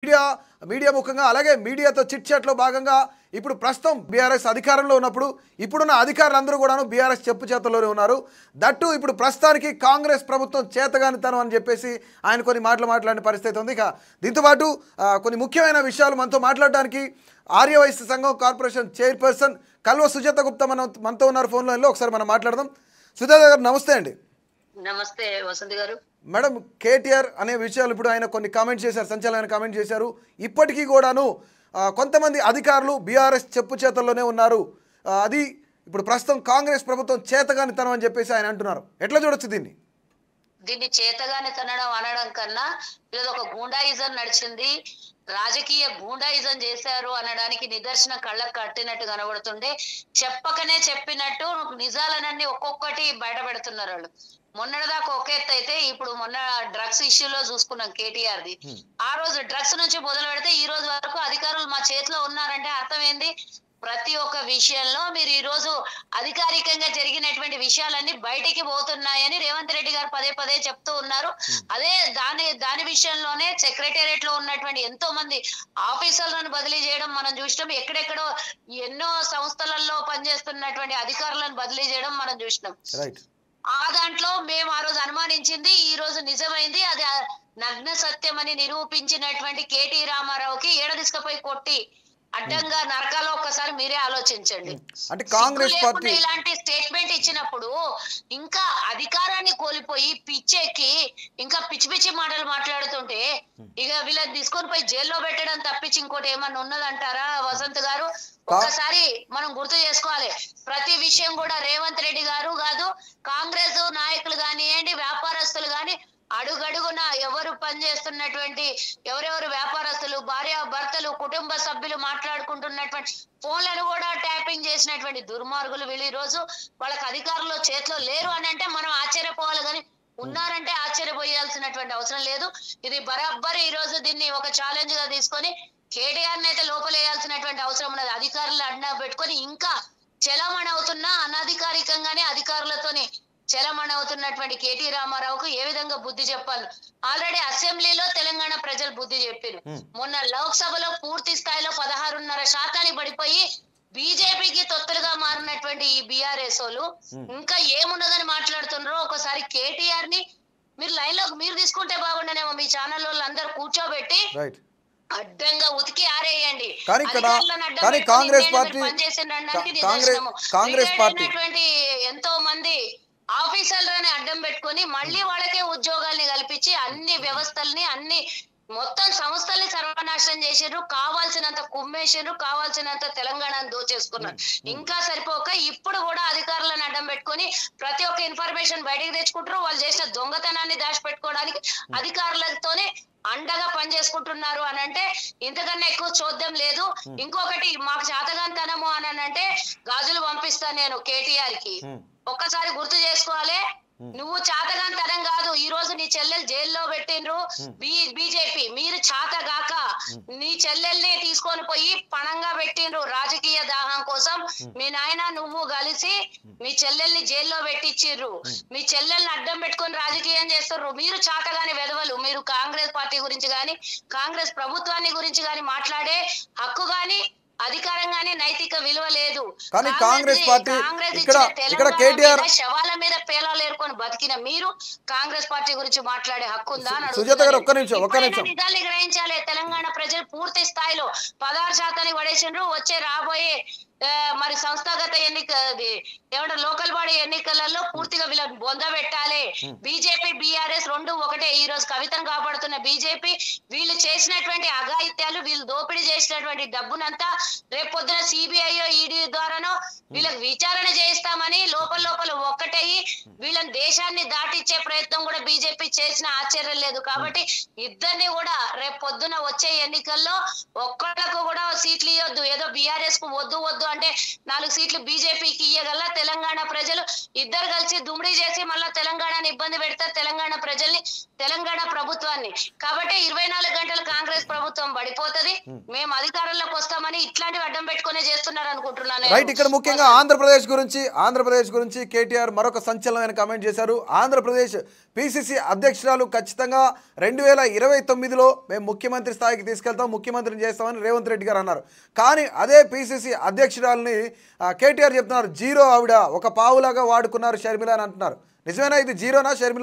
Media media ముఖంగా అలాగే మీడియాతో చిట్ చాట్లో భాగంగా ఇప్పుడు ప్రస్తుతం బీఆర్ఎస్ అధికారంలో ఉన్నప్పుడు ఇప్పుడున్న అధికారులందరూ కూడాను బీఆర్ఎస్ చెప్పు చేతల్లోనే ఉన్నారు దట్టు ఇప్పుడు ప్రస్తుతానికి కాంగ్రెస్ ప్రభుత్వం చేతగానితనం అని చెప్పేసి ఆయన కొన్ని మాటలు మాట్లాడిన పరిస్థితి ఉంది ఇక దీంతో పాటు ఆ, కొన్ని ముఖ్యమైన విషయాలు మనతో మాట్లాడడానికి ఆర్యవైశ్య సంఘం కార్పొరేషన్ చైర్పర్సన్ కల్వ సుజాత గుప్తా మనం మనతో ఉన్నారు ఫోన్ లైన్లో ఒకసారి మనం మాట్లాడదాం సుజాత గారు నమస్తే అండి నమస్తే వసంత్ గారు మేడం కేటీఆర్ అనే విషయాలు ఇప్పుడు ఆయన కొన్ని కామెంట్ చేశారు సంచలన కామెంట్ చేశారు ఇప్పటికీ కూడాను ఆ, కొంతమంది అధికారులు బీఆర్ఎస్ చెప్పు చేతల్లోనే ఉన్నారు ఆ, అది ఇప్పుడు ప్రస్తుతం కాంగ్రెస్ ప్రభుత్వం చేతగానితనం అని చెప్పేసి ఆయన అంటున్నారు ఎట్లా చూడొచ్చు దీన్ని దీన్ని చేతగానే తనడం అనడం కన్నా ఇది ఒక గూండాయిజం నడిచింది రాజకీయ గూండాయిజం చేశారు అనడానికి నిదర్శన కళ్ళకు కట్టినట్టు కనబడుతుండే చెప్పకనే చెప్పినట్టు నిజాలనన్నీ ఒక్కొక్కటి బయటపెడుతున్నారు వాళ్ళు మొన్నటిదాకా ఒక ఎత్తు అయితే ఇప్పుడు మొన్న డ్రగ్స్ ఇష్యూలో చూసుకున్నాం కేటీఆర్ ది ఆ రోజు డ్రగ్స్ నుంచి మొదలు పెడితే ఈ రోజు వరకు అధికారులు మా చేతిలో ఉన్నారంటే అర్థం ఏంది ప్రతి ఒక్క విషయంలో మీరు ఈ రోజు అధికారికంగా జరిగినటువంటి విషయాలన్నీ బయటికి పోతున్నాయని రేవంత్ రెడ్డి గారు పదే పదే చెప్తూ ఉన్నారు అదే దాని దాని విషయంలోనే సెక్రటేరియట్ లో ఉన్నటువంటి ఎంతో మంది ఆఫీసర్లను బదిలీ చేయడం మనం చూసినాం ఎక్కడెక్కడో ఎన్నో సంస్థలలో పనిచేస్తున్నటువంటి అధికారులను బదిలీ చేయడం మనం చూసినాం రైట్ ఆ దాంట్లో మేము ఆ రోజు అనుమానించింది ఈ రోజు నిజమైంది అది ఆ నగ్న సత్యం అని నిరూపించినటువంటి కేటీ రామారావుకి ఏడ తీసుకుపోయి కొట్టి అడ్డంగా నరకాలో ఒక్కసారి మీరే ఆలోచించండి అంటే కాంగ్రెస్ సిగ్గు లేకుండా పార్టీ ఇలాంటి స్టేట్మెంట్ ఇచ్చినప్పుడు ఇంకా అధికారాన్ని కోల్పోయి పిచ్చెక్కి ఇంకా పిచ్చి పిచ్చి మాటలు మాట్లాడుతుంటే ఇక వీళ్ళని తీసుకొని పోయి జైల్లో పెట్టడం తప్పించి ఇంకోటి ఏమన్నా ఉన్నదంటారా వసంత్ గారు ఒక్కసారి మనం గుర్తు చేసుకోవాలి ప్రతి విషయం కూడా రేవంత్ రెడ్డి గారు కాదు కాంగ్రెస్ నాయకులు కానివ్వండి వ్యాపారస్తులు గాని అడుగడుగున ఎవరు పనిచేస్తున్నటువంటి ఎవరెవరు వ్యాపారస్తులు భార్య భర్తలు కుటుంబ సభ్యులు మాట్లాడుకుంటున్నటువంటి ఫోన్లను కూడా ట్యాపింగ్ చేసినటువంటి దుర్మార్గులు వీళ్ళు ఈ రోజు వాళ్ళకి అధికారులు చేతిలో లేరు అని అంటే మనం ఆశ్చర్యపోవాలి కానీ ఉన్నారంటే ఆశ్చర్యపోయాల్సినటువంటి అవసరం లేదు ఇది బరాబర్ ఈ రోజు దీన్ని ఒక ఛాలెంజ్ గా తీసుకొని కేటీఆర్ అయితే లోపలేయాల్సినటువంటి అవసరం ఉన్నది అధికారులు అడ్డా పెట్టుకొని ఇంకా చలామణి అవుతున్న అనధికారికంగానే అధికారులతోని చలమణి అవుతున్నటువంటి కేటీ రామారావుకు ఏ విధంగా బుద్ధి చెప్పాలి ఆల్రెడీ అసెంబ్లీలో తెలంగాణ ప్రజలు బుద్ధి చెప్పారు మొన్న లోక్సభలో పూర్తి స్థాయిలో పదహారున్నర శాతానికి పడిపోయి బీజేపీకి తొత్తులుగా మారినటువంటి ఈ బీఆర్ఎస్ వాళ్ళు ఇంకా ఏమున్నదని మాట్లాడుతున్నారో ఒకసారి కేటీఆర్ ని మీరు లైన్ లోకి మీరు తీసుకుంటే బాగుండనేమో మీ ఛానల్ వాళ్ళు అందరు కూర్చోబెట్టి రైట్ అడ్డంగా ఉతికి ఆరేయండి కానీ ఇక్కడ- అధికారులను అడ్డం కానీ పెట్టుకొని కాంగ్రెస్ ఇన్నేళ్ళు పార్టీ- పనిచేసిండ్రనడానికి కా- కాంగ్రెస్- నిదర్శనము. కాంగ్రెస్ రిటైర్డ్ పార్టీ- అయినటువంటి ఎంతో మంది ఆఫీసర్లని అడ్డం పెట్టుకొని మళ్ళీ వాళ్ళకే ఉద్యోగాల్ని కల్పించి అన్ని వ్యవస్థల్ని అన్ని మొత్తం సంస్థల్ని సర్వనాశనం చేసిర్రు కావాల్సినంత కుమ్మేసిర్రు కావాల్సినంత తెలంగాణను దోచేసుకున్నారు ఇంకా సరిపోక ఇప్పుడు కూడా అధికారులను అడ్డం పెట్టుకొని ప్రతి ఒక్క ఇన్ఫర్మేషన్ బయటికి తెచ్చుకుంటారు వాళ్ళు చేసిన దొంగతనాన్ని దాచిపెట్టుకోవడానికి అధికారులతోనే అండగా పనిచేసుకుంటున్నారు అని అంటే ఇంతకన్నా ఎక్కువ చూద్దాం లేదు ఇంకొకటి మాకు చేతగాంతనము అని అంటే గాజులు పంపిస్తాను నేను కేటీఆర్ కి Hmm. ఒక్కసారి గుర్తు చేసుకోవాలి నువ్వు చాతగాంతనం కాదు ఈ రోజు నీ చెల్లెలు జైల్లో పెట్టిండ్రు బి- బీజేపీ మీరు చాతగాక నీ చెల్లెల్ని తీసుకొని పోయి పణంగా పెట్టిండ్రు రాజకీయ దాహం కోసం మీ నాయన నువ్వు కలిసి మీ చెల్లెల్ని జైల్లో పెట్టించిర్రు మీ చెల్లెల్ని అడ్డం పెట్టుకొని రాజకీయం చేస్తుర్రు మీరు చాతగాని వెధవలు మీరు కాంగ్రెస్ పార్టీ గురించి గాని కాంగ్రెస్ ప్రభుత్వాన్ని గురించి గాని మాట్లాడే హక్కు గాని అధికారం గాని నైతిక విలువ లేదు కానీ కాంగ్రెస్ పార్టీ కాంగ్రెస్ ఇక్కడ- ఇచ్చిన ఇక్కడ తెలంగాణ కేటీఆర్ మీద శవాల మీద పేలాలు ఏరుకొని బతికిన మీరు కాంగ్రెస్ పార్టీ గురించి మాట్లాడే హక్కు ఉందా అని సుజాత గారు, ఒక్క నిమిషం, ఒక్క ఇప్పుడైనా నిమిషం. నిజాల్ని గ్రహించాలి తెలంగాణ ప్రజలు పూర్తి స్థాయిలో పదహారు శాతానికి పడేసిండ్రు వచ్చే రాబోయే ఆ, మరి సంస్థాగత ఎన్నిక అది ఏమంటారు లోకల్ బాడీ ఎన్నికలలో పూర్తిగా వీళ్ళని బొంద పెట్టాలి బీజేపీ బీఆర్ఎస్ రెండు ఒకటే ఈ రోజు కవితను కాపాడుతున్న బీజేపీ వీళ్ళు చేసినటువంటి అఘాయిత్యాలు వీళ్ళు దోపిడీ చేసినటువంటి డబ్బునంతా రేపు పొద్దున సిబిఐ ఈడీ ద్వారానో వీళ్ళకి విచారణ చేయిస్తామని లోపల లోపల ఒక్కటయ్యి వీళ్ళని దేశాన్ని దాటిచ్చే ప్రయత్నం కూడా బీజేపీ చేసిన ఆశ్చర్యం లేదు కాబట్టి ఇద్దరిని కూడా రేపు పొద్దున వచ్చే ఎన్నికల్లో ఒక్కళ్ళకు కూడా సీట్లు ఇవ్వద్దు ఏదో బీఆర్ఎస్ కు వద్దు వద్దు అంటే నాలుగు సీట్లు బీజేపీకి ఇయ్యగల తెలంగాణ ప్రజలు ఇద్దరు కలిసి దుమిడి చేసి మళ్ళా తెలంగాణని ఇబ్బంది పెడతారు తెలంగాణ ప్రజల్ని తెలంగాణ ప్రభుత్వాన్ని కాబట్టి ఇరవై నాలుగు గంటలు కాంగ్రెస్ ప్రభుత్వం పడిపోతది మేము అధికారంలోకి వస్తామని ఇట్లాంటివి అడ్డం పెట్టుకునే చేస్తున్నారు అనుకుంటున్నాను నేను. రైట్ ఇక్కడ ముఖ్యంగా ఆంధ్రప్రదేశ్ గురించి ఆంధ్రప్రదేశ్ గురించి కేటీఆర్ మరొక సంచలనమైన కామెంట్ చేశారు ఆంధ్రప్రదేశ్ పిసిసి అధ్యక్షురాలు ఖచ్చితంగా రెండు వేల ఇరవై తొమ్మిదిలో మేము ముఖ్యమంత్రి స్థాయికి తీసుకెళ్తాం ముఖ్యమంత్రిని చేస్తామని రేవంత్ రెడ్డి గారు అన్నారు కానీ అదే పిసిసి అధ్యక్షురాలని ఆ, కేటీఆర్ చెప్తున్నారు జీరో ఆవిడ ఒక పావులాగా వాడుకున్నారు షర్మిల అని అంటున్నారు నిజమేనా ఇది జీరోనా షర్మిల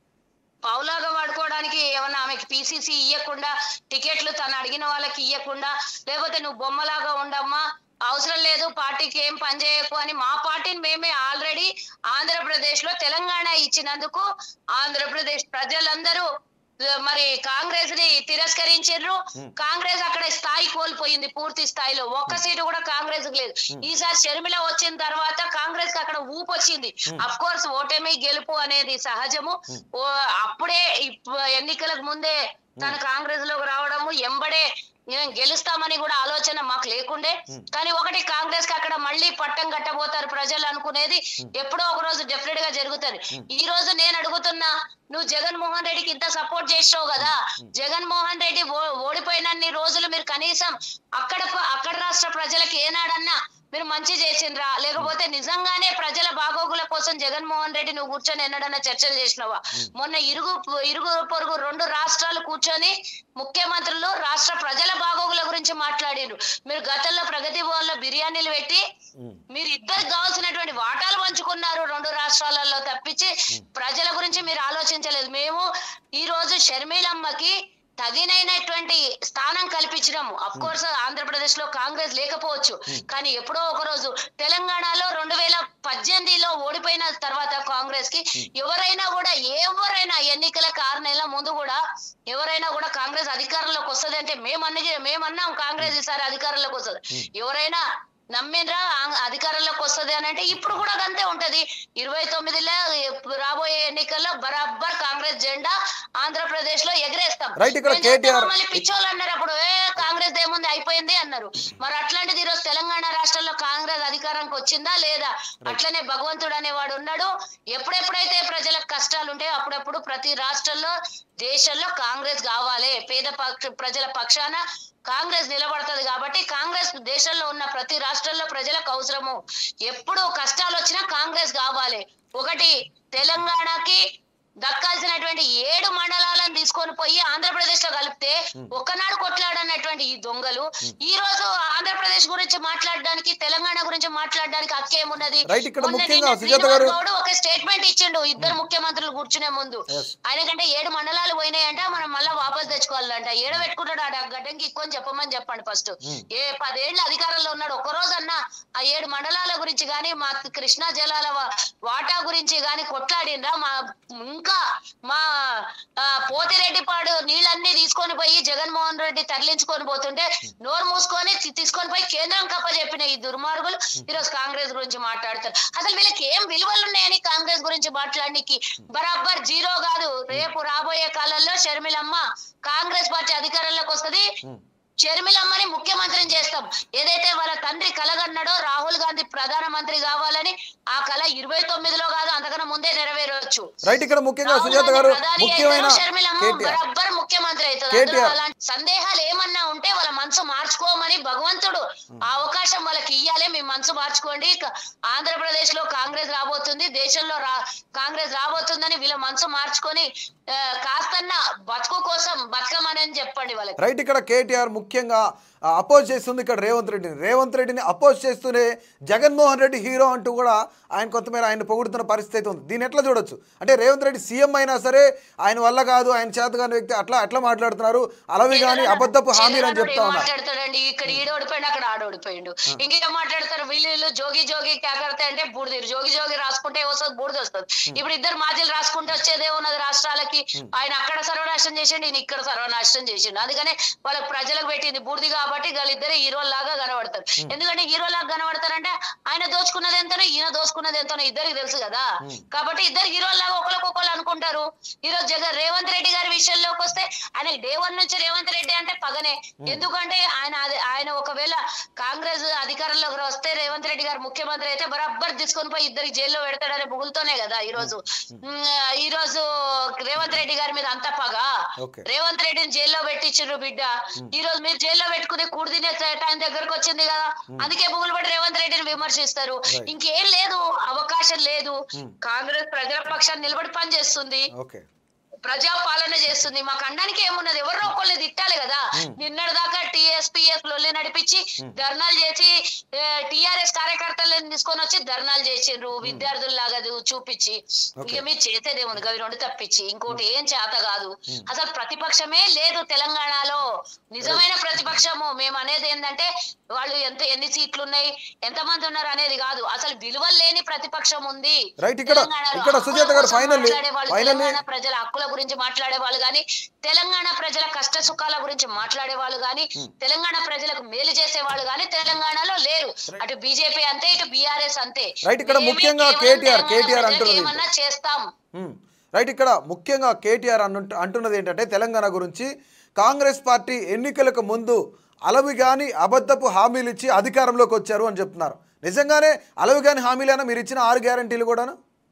పావులాగా వాడుకోవడానికి ఏమన్నా ఆమెకి పీసీసీ ఇవ్వకుండా టికెట్లు తను అడిగిన వాళ్ళకి ఇవ్వకుండా లేకపోతే నువ్వు బొమ్మలాగా ఉండమ్మా అవసరం లేదు పార్టీకి ఏం పని చేయకు అని మా పార్టీని మేమే ఆల్రెడీ ఆంధ్రప్రదేశ్ లో తెలంగాణ ఇచ్చినందుకు ఆంధ్రప్రదేశ్ ప్రజలందరూ ఆ, మరి కాంగ్రెస్ ని తిరస్కరించారు కాంగ్రెస్ అక్కడ స్థాయి కోల్పోయింది పూర్తి స్థాయిలో ఒక్క సీటు కూడా కాంగ్రెస్ కి లేదు ఈసారి షర్మిల వచ్చిన తర్వాత కాంగ్రెస్ కి అక్కడ ఊపు వచ్చింది అఫ్ కోర్స్ ఓటమి గెలుపు అనేది సహజము ఓ అప్పుడే ఇప్పు- ఎన్నికలకు ముందే తను కాంగ్రెస్ లోకి రావడము ఎంబడే నేను గెలుస్తామని కూడా ఆలోచన మాకు లేకుండే కానీ ఒకటి కాంగ్రెస్ కి అక్కడ మళ్ళీ పట్టం కట్టబోతారు ప్రజలు అనుకునేది ఎప్పుడో ఒక రోజు డెఫినెట్ గా జరుగుతుంది ఈ రోజు నేను అడుగుతున్నా నువ్వు జగన్మోహన్ రెడ్డికి ఇంత సపోర్ట్ చేసావు కదా జగన్మోహన్ రెడ్డి ఓ- ఓడిపోయినన్ని రోజులు మీరు కనీసం అక్కడ ప- అక్కడ రాష్ట్ర ప్రజలకి ఏనాడన్నా మీరు మంచి చేసిండ్రా లేకపోతే నిజంగానే ప్రజల బాగోగుల కోసం జగన్మోహన్ రెడ్డి నువ్వు కూర్చొని ఎన్నడన్నా చర్చలు చేసినావా మొన్న ఇరుగు ఇరుగు పొరుగు రెండు రాష్ట్రాలు కూర్చొని ముఖ్యమంత్రులు రాష్ట్ర ప్రజల బాగోగుల గురించి మాట్లాడిండ్రు మీరు గతంలో ప్రగతి భవన్లో బిర్యానీలు పెట్టి మీరు ఇద్దరికి కావాల్సినటువంటి వాటాలు పంచుకున్నారు రెండు రాష్ట్రాలలో తప్పించి ప్రజల గురించి మీరు ఆలోచించలేదు మేము ఈ రోజు షర్మిలమ్మకి తగినైనటువంటి స్థానం కల్పించడము అఫ్ కోర్స్ ఆంధ్రప్రదేశ్ లో కాంగ్రెస్ లేకపోవచ్చు కానీ ఎప్పుడో ఒక రోజు తెలంగాణలో రెండు వేల పద్దెనిమిదిలో ఓడిపోయిన తర్వాత కాంగ్రెస్ కి ఎవరైనా కూడా ఎవరైనా ఎన్నికలకు ఆరు నెలల ముందు కూడా ఎవరైనా కూడా కాంగ్రెస్ అధికారంలోకి వస్తది అంటే మేమన్న మేమన్నాం కాంగ్రెస్ ఈసారి అధికారంలోకి వస్తుంది ఎవరైనా నమ్మిండ్రా ఆ- అధికారంలోకి వస్తది అని అంటే ఇప్పుడు కూడా అంతే ఉంటది ఇరవై తొమ్మిదిలో రాబోయే ఎన్నికల్లో బరాబర్ కాంగ్రెస్ జెండా ఆంధ్రప్రదేశ్ లో ఎగరేస్తాం Right, ఇక్కడ నేను చెప్తే KTR మమ్మల్ని పిచ్చోళ్ళు అన్నారు అప్పుడు ఏ కాంగ్రెస్ ఏముంది అయిపోయింది అన్నారు మరి అట్లాంటిది ఈరోజు తెలంగాణ రాష్ట్రంలో కాంగ్రెస్ అధికారానికి వచ్చిందా లేదా అట్లనే భగవంతుడు అనేవాడు ఉన్నాడు ఎప్పుడెప్పుడైతే ప్రజలకు కష్టాలు ఉంటాయో అప్పుడప్పుడు ప్రతి రాష్ట్రంలో దేశంలో కాంగ్రెస్ కావాలి పేద పక్ష ప్రజల పక్షాన కాంగ్రెస్ నిలబడుతుంది కాబట్టి కాంగ్రెస్ దేశంలో ఉన్న ప్రతి రాష్ట్రంలో ప్రజలకు అవసరము ఎప్పుడు కష్టాలు వచ్చినా కాంగ్రెస్ కావాలి ఒకటి తెలంగాణకి దక్కాల్సినటువంటి ఏడు మండలాలను తీసుకొని పోయి ఆంధ్రప్రదేశ్ లో కలిపితే ఒక్కనాడు కొట్లాడనటువంటి ఈ దొంగలు ఈ రోజు ఆంధ్రప్రదేశ్ గురించి మాట్లాడడానికి తెలంగాణ గురించి మాట్లాడడానికి హక్కేమున్నది Right, ఇక్కడ మొన్న ముఖ్యంగా నిన్న సుజాత గారు- శ్రీనివాస్ గౌడ్ ఒక స్టేట్మెంట్ ఇచ్చిండు ఇద్దరు ముఖ్యమంత్రులు కూర్చునే ముందు Yes. ఆయనకంటే ఏడు మండలాలు పోయినాయంట మనం మళ్ళా వాపస్ తెచ్చుకోవాలంట ఏడ పెట్టుకుంటాడు ఆడ గడ్డంకి ఎక్కువ చెప్పమని చెప్పండి ఫస్ట్ ఏ పదేళ్ళు అధికారంలో ఉన్నాడు ఒక్క రోజన్నా ఆ ఏడు మండలాల గురించి గాని మా కృష్ణా జలాల వా- వాటా గురించి గాని కొట్లాడిండ్రా మా ఇంకా మా ఆ, పోతిరెడ్డిపాడు నీళ్ళన్నీ తీసుకొని పోయి జగన్మోహన్ రెడ్డి తరలించుకొని పోతుంటే నోరు మూసుకొని తీ- తీసుకొని పోయి కేంద్రం కప్ప చెప్పిన ఈ దుర్మార్గులు ఈరోజు కాంగ్రెస్ గురించి మాట్లాడతారు అసలు వీళ్ళకి ఏం విలువలు ఉన్నాయని కాంగ్రెస్ గురించి మాట్లాడడానికి బరాబర్ జీరో కాదు రేపు రాబోయే కాలంలో షర్మిలమ్మ కాంగ్రెస్ పార్టీ అధికారంలోకి వస్తది షర్మిలమ్మని ముఖ్యమంత్రిని చేస్తాం ఏదైతే వాళ్ళ తండ్రి కలగన్నాడో రాహుల్ గాంధీ ప్రధానమంత్రి కావాలని ఆ కళ ఇరవై తొమ్మిదిలో కాదు అంతకన్నా ముందే నెరవేరవచ్చు రైట్ ఇక్కడ ముఖ్యంగా రాహుల్ సుజాత గాంధీ గారు ప్రధాని ముఖ్యమైన అవుతారు, షర్మిలమ్మ కేటీఆర్ బరాబర్ ముఖ్యమంత్రి అవుతుంది కేటీఆర్. అందులో అలాంటి సందేహాలు ఏమన్నా ఉంటే వాళ్ళ మనసు మార్చుకోమని భగవంతుడు ఆ అవకాశం వాళ్ళకి ఇయ్యాలి మీ మనసు మార్చుకోండి ఇక ఆంధ్రప్రదేశ్ లో కాంగ్రెస్ రాబోతుంది దేశంలో రా కాంగ్రెస్ రాబోతుందని వీళ్ళ మనసు మార్చుకొని ఆ, కాస్తన్న బతుకు కోసం బతకమని చెప్పండి వాళ్ళకి రైట్ ఇక్కడ కేటీఆర్ ముఖ్యంగా అపోజ్ చేస్తుంది ఇక్కడ రేవంత్ రెడ్డిని రేవంత్ రెడ్డిని అపోజ్ చేస్తూనే జగన్మోహన్ రెడ్డి హీరో అంటూ కూడా ఆయన కొంతమేర ఆయన పొగుడుతున్న పరిస్థితి అయితే ఉంది దీన్ని ఎట్లా చూడొచ్చు అంటే రేవంత్ రెడ్డి సీఎం అయినా సరే ఆయన వల్ల కాదు ఆయన చేత కాని వ్యక్తి అట్లా అట్లా మాట్లాడుతున్నారు అలవి కానీ అబద్ధపు హామీలు అని చెప్తా ఏం ఉన్నారు మాట్లాడతాడండి ఇక్కడ ఈడ ఓడిపోయిండు అక్కడ ఆడ ఓడిపోయిండు ఇంకేం మాట్లాడతారు వీళ్ళు వీళ్ళు జోగి జోగి కాకరతే అంటే బూడిదిరు జోగి జోగి రాసుకుంటే వస్తుంది బూడిద వస్తుంది ఇప్పుడు ఇద్దరు మాజీలు రాసుకుంటే వచ్చేదే ఉన్నది రాష్ట్రాలకి ఆయన అక్కడ సర్వనాశనం చేసిండు ఈయన ఇక్కడ సర్వనాశనం చేసిండు అందుకనే వాళ్ళకి ప్రజలకు పెట్టింది బూడిది కాబట్టి వాళ్ళిద్దరే హీరో లాగా కనబడతారు ఎందుకంటే హీరో లాగా కనబడతారంటే ఆయన దోచుకున్నది ఎంతనో ఈయన దోచుకున్నది ఎంతనో ఇద్దరికి తెలుసు కదా కాబట్టి ఇద్దరు హీరో లాగా ఒకరికొకరు అనుకుంటారు ఈ రోజు జగన్ రేవంత్ రెడ్డి గారి విషయంలోకి వస్తే ఆయన డే వన్ నుంచి రేవంత్ రెడ్డి అంటే పగనే ఎందుకంటే ఆయన అది- ఆయన ఆయన ఒకవేళ కాంగ్రెస్ అధికారంలోకి వస్తే రేవంత్ రెడ్డి గారు ముఖ్యమంత్రి అయితే బరాబ్బర్ తీసుకొని పోయి ఇద్దరికి జైల్లో పెడతాడనే బుగులతోనే కదా ఈ రోజు ఉమ్, ఈ రోజు రేవంత్ రెడ్డి గారి మీద అంత పగ ఓకే రేవంత్ రెడ్డిని జైల్లో పెట్టించారు బిడ్డ ఈ రోజు మీరు జైల్లో పెట్టుకుని కూడి తినే టైం దగ్గరకు వచ్చింది కదా అందుకే బుగులు పడి రేవంత్ రెడ్డిని విమర్శిస్తారు Right. ఇంకేం లేదు అవకాశం లేదు Hmm. కాంగ్రెస్ ప్రజల పక్షాన్ని నిలబడి పనిచేస్తుంది ఓకే ప్రజా పాలన చేస్తుంది మాకు అనడానికి ఏమున్నది ఎవరో ఒకళ్ళని తిట్టాలి కదా నిన్నటి దాకా టిఎస్పిఎస్ లొల్లి నడిపించి ధర్నాలు చేసి టిఆర్ఎస్ కార్యకర్తలను తీసుకొని వచ్చి ధర్నాలు చేసిండ్రు విద్యార్థుల్లాగా చూ- చూపించి Okay. ఇక మీరు చేసేది ఏముంది అవి రెండు తప్పించి ఇంకోటి ఏం చేత కాదు అసలు ప్రతిపక్షమే లేదు తెలంగాణలో నిజమైన ప్రతిపక్షము మేము అనేది ఏంటంటే వాళ్ళు ఎంత ఎన్ని సీట్లు ఉన్నాయి ఎంత మంది ఉన్నారు అనేది కాదు అసలు విలువలు లేని ప్రతిపక్షం ఉంది Right, ఇక్కడ- తెలంగాణలో ఇక్కడ సుజాత హక్కుల గారు కోసం finally- మాట్లాడే వాళ్ళు, finally- తెలంగాణ ప్రజల హక్కుల గురించి మాట్లాడే వాళ్ళు గాని తెలంగాణ ప్రజల కష్ట సుఖాల గురించి మాట్లాడే వాళ్ళు గాని తెలంగాణ ప్రజలకు మేలు చేసే వాళ్ళు గాని తెలంగాణలో లేరు అటు బీజేపీ అంతే ఇటు బీఆర్ఎస్ అంతే Right, ఇక్కడ మేమే ముఖ్యంగా కేవలం కేటీఆర్, తెలంగాణ కేటీఆర్ ప్రజలకు అంటున్నది ఏమన్నా చేస్తాం మ్మ్. రైట్ ఇక్కడ ముఖ్యంగా కేటీఆర్ అన్ను అంటున్నది ఏంటంటే తెలంగాణ గురించి కాంగ్రెస్ పార్టీ ఎన్నికలకు ముందు అలవి గాని అబద్ధపు హామీలు ఇచ్చి అధికారంలోకి వచ్చారు అని చెప్తున్నారు నిజంగానే అలవి గాని హామీలైనా మీరు ఇచ్చిన ఆరు గ్యారంటీలు కూడాను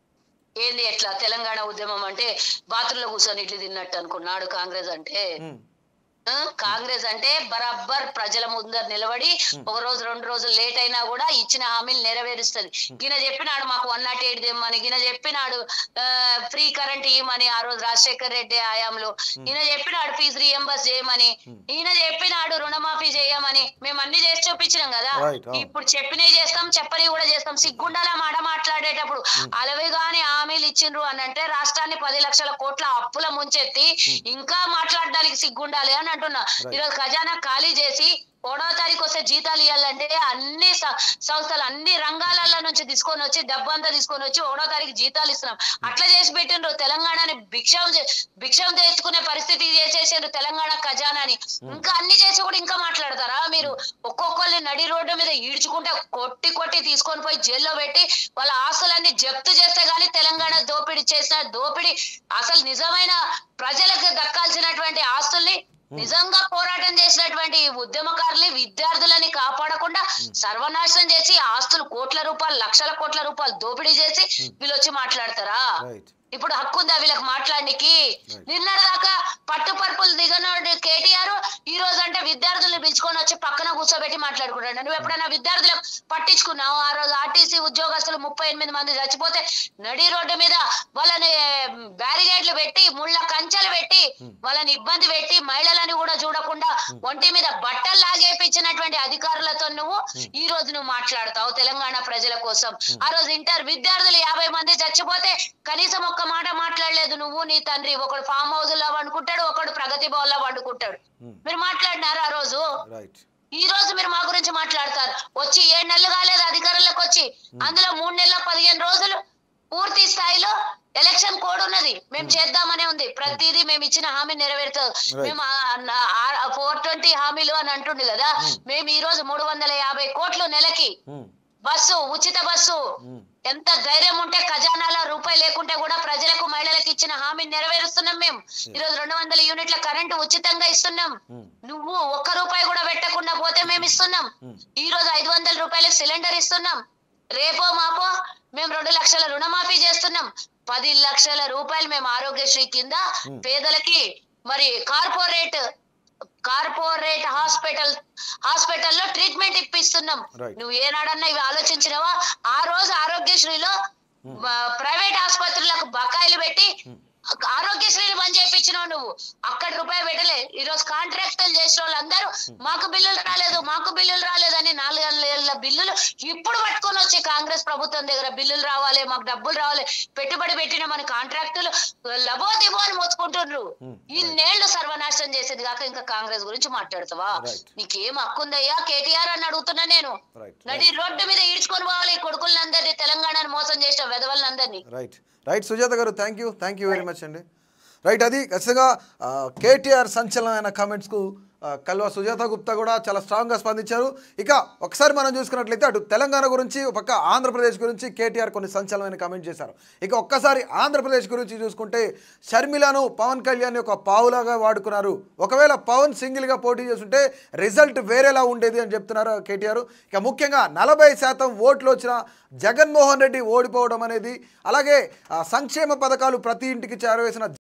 ఏంది ఎట్లా తెలంగాణ ఉద్యమం అంటే బాత్రూంలో కూర్చొని ఇడ్లీ తిన్నట్టు అనుకున్నాడు కాంగ్రెస్ అంటే మ్మ్. ఆ, కాంగ్రెస్ అంటే బరాబర్ ప్రజల ముందర నిలబడి ఒక రోజు రెండు రోజులు లేట్ అయినా కూడా ఇచ్చిన హామీలు నెరవేరుస్తుంది ఈయన చెప్పినాడు మాకు వన్ నాట్ ఎయిట్ దేమని ఈయన చెప్పినాడు ఫ్రీ కరెంట్ ఇవ్వమని ఆ రోజు రాజశేఖర్ రెడ్డి హయాంలో ఈయన చెప్పినాడు ఫీజు రియంబర్స్ చేయమని ఈయన చెప్పినాడు రుణమాఫీ చేయమని మేము అన్ని చేసి చూపించినాం కదా Right, అవును. ఇప్పుడు చెప్పినవి చేస్తాం చెప్పని కూడా చేస్తాం సిగ్గుండాల మాట మాట్లాడేటప్పుడు అలవి గాని హామీలు ఇచ్చిండ్రు అని అంటే రాష్ట్రాన్ని పది లక్షల కోట్ల అప్పుల ముంచెత్తి ఇంకా మాట్లాడడానికి సిగ్గుండాలి అని అంటున్నా ఈరోజు ఖజానా ఖాళీ చేసి ఒకటో తారీఖు వస్తే జీతాలు ఇవ్వాలంటే అన్ని స- సంస్థలు అన్ని రంగాలలో నుంచి తీసుకొని వచ్చి డబ్బంతా తీసుకొని వచ్చి ఒకటో తారీఖు జీతాలు ఇస్తున్నాం అట్లా చేసి పెట్టిండ్రు తెలంగాణని భిక్షం చే- భిక్షం తెచ్చుకునే పరిస్థితి చేసేసిండ్రు తెలంగాణ ఖజానాని ఇంకా అన్ని చేసి కూడా ఇంకా మాట్లాడతారా మీరు ఒక్కొక్కరిని నడి రోడ్డు మీద ఈడ్చుకుంటే కొట్టి కొట్టి తీసుకొని పోయి జైల్లో పెట్టి వాళ్ళ ఆస్తులన్నీ జప్తు చేస్తే గానీ తెలంగాణ దోపిడీ చేసిన దోపిడీ అసలు నిజమైన ప్రజలకు దక్కాల్సినటువంటి ఆస్తుల్ని నిజంగా పోరాటం చేసినటువంటి ఉద్యమకారుల్ని విద్యార్థులని కాపాడకుండా సర్వనాశనం చేసి ఆస్తులు కోట్ల రూపాయలు లక్షల కోట్ల రూపాయలు దోపిడీ చేసి వీళ్ళు వచ్చి మాట్లాడతారా రైట్ ఇప్పుడు హక్కు ఉందా వీళ్ళకి మాట్లాడడానికి నిన్నటి దాకా పట్టు పరుపులు దిగనోడు కేటీఆర్ ఈ రోజు అంటే విద్యార్థుల్ని పిలుచుకొని వచ్చి పక్కన కూర్చోబెట్టి మాట్లాడుకుంటాడు నువ్వు ఎప్పుడైనా విద్యార్థులకు పట్టించుకున్నావు ఆ రోజు ఆర్టీసీ ఉద్యోగస్తులు ముప్పై ఎనిమిది మంది చచ్చిపోతే నడి రోడ్డు మీద వాళ్ళని బ్యారిగేడ్లు పెట్టి ముళ్ళ కంచెలు పెట్టి వాళ్ళని ఇబ్బంది పెట్టి మహిళలని కూడా చూడకుండా ఒంటి మీద బట్టలు లాగేపించినటువంటి అధికారులతో నువ్వు ఈ రోజు నువ్వు మాట్లాడతావు తెలంగాణ ప్రజల కోసం ఆ రోజు ఇంటర్ విద్యార్థులు యాభై మంది చచ్చిపోతే కనీసం ఒక్క మాట మాట్లాడలేదు నువ్వు నీ తండ్రి ఒకడు ఫామ్ హౌస్ లో వండుకుంటాడు ఒకడు ప్రగతి భవన్ లో వండుకుంటాడు మీరు మాట్లాడినారు ఆ రోజు రైట్ ఈ రోజు మీరు మా గురించి మాట్లాడతారు వచ్చి ఏడు నెలలు కాలేదు అధికారంలోకి వచ్చి అందులో మూడు నెలల పదిహేను రోజులు పూర్తి స్థాయిలో ఎలక్షన్ కోడ్ ఉన్నది మేము చేద్దామనే ఉంది ప్రతిదీ మేము ఇచ్చిన హామీ నెరవేరుతుంది Right. మేము ఫోర్ ట్వంటీ హామీలు అని అంటుండు కదా మేము ఈ రోజు మూడు వందల యాభై కోట్లు నెలకి బస్సు ఉచిత బస్సు ఎంత ధైర్యం ఉంటే ఖజానాలో రూపాయి లేకుంటే కూడా ప్రజలకు మహిళలకు ఇచ్చిన హామీ నెరవేరుస్తున్నాం మేము ఈ రోజు రెండు వందల యూనిట్ల కరెంటు ఉచితంగా ఇస్తున్నాం నువ్వు ఒక్క రూపాయి కూడా పెట్టకుండా పోతే మేము ఇస్తున్నాం ఈ రోజు ఐదు వందల రూపాయలకు సిలిండర్ ఇస్తున్నాం రేపో మాపో మేము రెండు లక్షల రుణమాఫీ చేస్తున్నాం పది లక్షల రూపాయలు మేము ఆరోగ్యశ్రీ కింద పేదలకి మరి కార్పొరేట్ కార్పొరేట్ హాస్పిటల్ హాస్పిటల్లో ట్రీట్మెంట్ ఇప్పిస్తున్నాం Right. నువ్వు ఏనాడన్నా ఇవి ఆలోచించినవా ఆ రోజు ఆరోగ్యశ్రీలో ప్రైవేట్ ఆసుపత్రులకు బకాయిలు పెట్టి ఆరోగ్యశ్రీని బంద్ చేయించినావు నువ్వు అక్కడ రూపాయి పెట్టలే ఈ రోజు కాంట్రాక్టులు చేసిన వాళ్ళందరూ మాకు బిల్లులు రాలేదు మాకు బిల్లులు రాలేదని నాలుగేళ్ల బిల్లులు ఇప్పుడు పట్టుకొని వచ్చి కాంగ్రెస్ ప్రభుత్వం దగ్గర బిల్లులు రావాలి మాకు డబ్బులు రావాలి పెట్టుబడి పెట్టిన మన కాంట్రాక్టులు లబో దిబో అని మోసుకుంటుండ్రు ఇన్నేళ్లు సర్వనాశనం చేసేది కాక ఇంకా కాంగ్రెస్ గురించి మాట్లాడతావా Right. నీకేం హక్కుందయ్యా కేటీఆర్ అని అడుగుతున్నా నేను రైట్ నడి రోడ్డు మీద ఈడ్చుకొని పోవాలి ఈ కొడుకులందరినీ తెలంగాణను మోసం చేసిన వెధవలందరినీ రైట్ రైట్ సుజాత గారు thank you thank you very much అండి రైట్ అది ఖచ్చితంగా ఆ, కేటీఆర్ సంచలనమైన కామెంట్స్కు ఆ, కల్వ సుజాత గుప్తా కూడా చాలా స్ట్రాంగ్గా స్పందించారు ఇక ఒకసారి మనం చూసుకున్నట్లయితే అటు తెలంగాణ గురించి ఒక పక్క ఆంధ్రప్రదేశ్ గురించి కేటీఆర్ కొన్ని సంచలనమైన కామెంట్ చేశారు ఇక ఒక్కసారి ఆంధ్రప్రదేశ్ గురించి చూసుకుంటే షర్మిలను పవన్ కళ్యాణ్ ఒక పావులాగా వాడుకున్నారు ఒకవేళ పవన్ సింగిల్గా పోటీ చేస్తుంటే రిజల్ట్ వేరేలా ఉండేది అని చెప్తున్నారు కేటీఆర్ ఇక ముఖ్యంగా నలభై శాతం ఓట్లు వచ్చిన జగన్మోహన్ రెడ్డి ఓడిపోవడం అనేది అలాగే ఆ, సంక్షేమ పథకాలు ప్రతి ఇంటికి చేరవేసిన